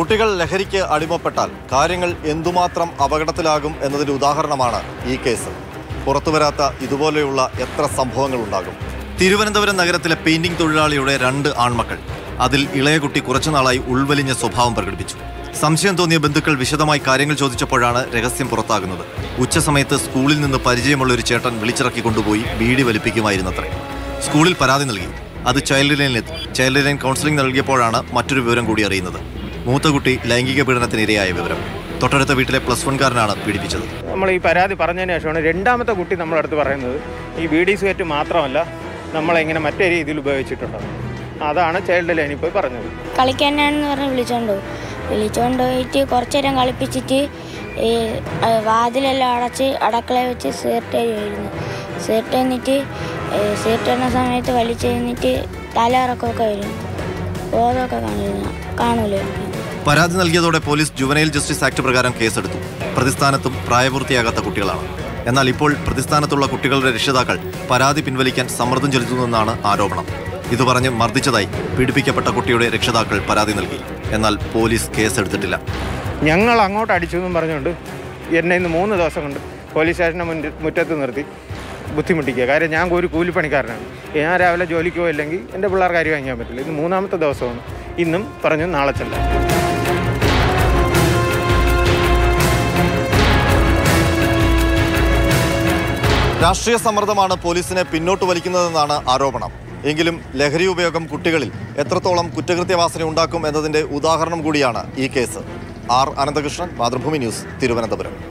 കുട്ടികൾ ലഹരിക്ക് അടിമപ്പെട്ടാൽ കാര്യങ്ങൾ എന്തുമാത്രം അപകടത്തിലാകും എന്നതിന്റെ ഉദാഹരണമാണ് ഈ കേസ് പുറത്തുവരാത്ത ഇതുപോലെയുള്ള എത്ര സംഭവങ്ങൾ ഉണ്ടാകും തിരുവനന്തപുരം നഗരത്തിലെ പെയിന്റിംഗ് തൊഴിലാളിയുടെ രണ്ട് ആൺമക്കൾ അതിൽ ഇളയ കുട്ടി കുറച്ചുനാളായി ഉൾവലിഞ്ഞ സ്വഭാവം പ്രകടിപ്പിച്ചു സംശയം തോന്നിയ ബന്ധുക്കൾ വിശദമായി കാര്യങ്ങൾ ചോദിച്ചപ്പോഴാണ് രഹസ്യം പുറത്താകുന്നത് ഉച്ചസമയത്ത് സ്കൂളിൽ നിന്ന് പരിചയമുള്ള ഒരു ചേട്ടൻ വിളിച്ചിറക്കി കൊണ്ടുപോയി ബീഡി വലിപ്പിക്കുമായിരുന്നത്രേ സ്കൂളിൽ പരാതി നൽകി അത് ചൈൽഡ് ലൈനിലെത്തി ചൈൽഡ് ലൈൻ കൗൺസിലിംഗ് നൽകിയപ്പോഴാണ് മറ്റൊരു വിവരം കൂടി അറിയുന്നത് മൂത്ത കുട്ടി ലൈംഗിക പീഡനത്തിനിരയായ വിവരം തൊട്ടടുത്ത വീട്ടിലെ പ്ലസ് വൺകാരനാണ് പീഡിപ്പിച്ചത് നമ്മൾ ഈ പരാതി പറഞ്ഞതിന് ശേഷമാണ് രണ്ടാമത്തെ കുട്ടി നമ്മുടെ അടുത്ത് പറയുന്നത് ഈ ബി ഡി സിഗരറ്റ് മാത്രമല്ല നമ്മളിങ്ങനെ മറ്റേ രീതിയിൽ ഉപയോഗിച്ചിട്ടുണ്ട് അതാണ് ചൈൽഡ് ലൈനിൽ പോയി പറഞ്ഞത് കളിക്കാനാണെന്ന് പറഞ്ഞ് വിളിച്ചോണ്ട് പോയി വിളിച്ചോണ്ട് പോയിട്ട് കുറച്ചു നേരം കളിപ്പിച്ചിട്ട് ഈ ആ, വാതിലെല്ലാം അടച്ച് അടുക്കളയിൽ വെച്ച് സീർട്ട് വരുമായിരുന്നു സീർട്ട് എന്നിട്ട് സീർട്ട് വരുന്ന സമയത്ത് വലിച്ചു കഴിഞ്ഞിട്ട് തലയിറക്കമൊക്കെ വരും ബോധമൊക്കെ കാണില്ല കാണൂലേ പരാതി നൽകിയതോടെ പോലീസ് ജുവനൈൽ ജസ്റ്റിസ് ആക്ട് പ്രകാരം കേസെടുത്തു പ്രതിസ്ഥാനത്തും പ്രായപൂർത്തിയാകാത്ത കുട്ടികളാണ് എന്നാൽ ഇപ്പോൾ പ്രതിസ്ഥാനത്തുള്ള കുട്ടികളുടെ രക്ഷിതാക്കൾ പരാതി പിൻവലിക്കാൻ സമ്മർദ്ദം ചെലുത്തുന്നെന്നാണ് ആരോപണം ഇത് പറഞ്ഞ് മർദ്ദിച്ചതായി പീഡിപ്പിക്കപ്പെട്ട കുട്ടിയുടെ രക്ഷിതാക്കൾ പരാതി നൽകി എന്നാൽ പോലീസ് കേസെടുത്തിട്ടില്ല ഞങ്ങൾ അങ്ങോട്ട് അടിച്ചു എന്നും പറഞ്ഞുകൊണ്ട് എന്നെ ഇന്ന് മൂന്ന് ദിവസം കൊണ്ട് പോലീസ് സ്റ്റേഷൻ്റെ മുന്നിൽ മുറ്റത്ത് നിർത്തി ബുദ്ധിമുട്ടിക്കുക കാര്യം ഞാൻ ഒരു കൂലിപ്പണിക്കാരനാണ് ഞാൻ രാവിലെ ജോലിക്ക് പോയില്ലെങ്കിൽ എൻ്റെ പിള്ളേർക്ക് അരി വാങ്ങിക്കാൻ പറ്റില്ല ഇത് മൂന്നാമത്തെ ദിവസമാണ് ഇന്നും പറഞ്ഞു നാളെ ചെല്ലാം രാഷ്ട്രീയ സമ്മർദ്ദമാണ് പോലീസിനെ പിന്നോട്ട് വലിക്കുന്നതെന്നാണ് ആരോപണം എങ്കിലും ലഹരി ഉപയോഗം കുട്ടികളിൽ എത്രത്തോളം കുറ്റകൃത്യവാസന ഉണ്ടാക്കും എന്നതിന്റെ ഉദാഹരണം കൂടിയാണ് ഈ case R Ananthakrishnan Mathrubhumi news Thiruvananthapuram